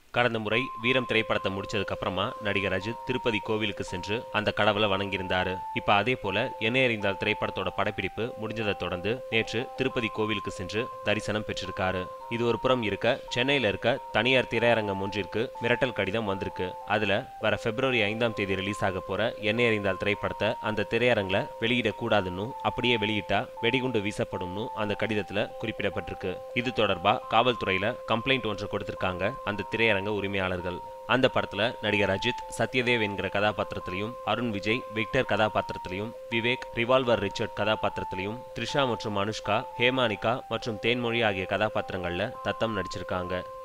கடந்த முறை வீரம் திரைப்படத்தை முடிச்சதுக்கு அப்புறமா நடிகர் அஜித் திருப்பதி கோவிலுக்கு சென்று அந்த கடவுளை வணங்கியிருந்தாரு இப்ப அதே போல என்னை அறிந்தால் திரைப்படத்தோட படப்பிடிப்பு முடிஞ்சதை தொடர்ந்து நேற்று திருப்பதி கோவிலுக்கு சென்று தரிசனம் பெற்றிருக்காரு இது ஒரு புறம் இருக்க சென்னையில இருக்க தனியார் திரையரங்கம் ஒன்றிற்கு மிரட்டல் கடிதம் வந்திருக்கு அதுல வர பிப்ரவரி ஐந்தாம் தேதி ரிலீஸ் ஆக போற என்னை அறிந்தால் திரைப்படத்தை அந்த திரையரங்கில் வெளியிடக்கூடாதுன்னு அப்படியே வெளியிட்டா வெடிகுண்டு வீசப்படும்னு அந்த கடிதத்துல குறிப்பிடப்பட்டிருக்கு இது தொடர்பா காவல்துறையில கம்ப்ளைண்ட் ஒன்று கொடுத்திருக்காங்க அந்த திரையரங்க உரிமையாளர்கள் அந்த படத்துல நடிகர் அஜித் சத்யதேவ் என்கிற கதாபாத்திரத்திலையும் அருண் விஜய் விக்டர் கதாபாத்திரத்திலையும் விவேக் ரிவால்வர் ரிச்சர்ட் கதாபாத்திரத்திலையும் த்ரிஷா மற்றும் அனுஷ்கா ஹேமானிகா மற்றும் தேன்மொழி ஆகிய கதாபாத்திரங்கள்ல தத்தம் நடிச்சிருக்காங்க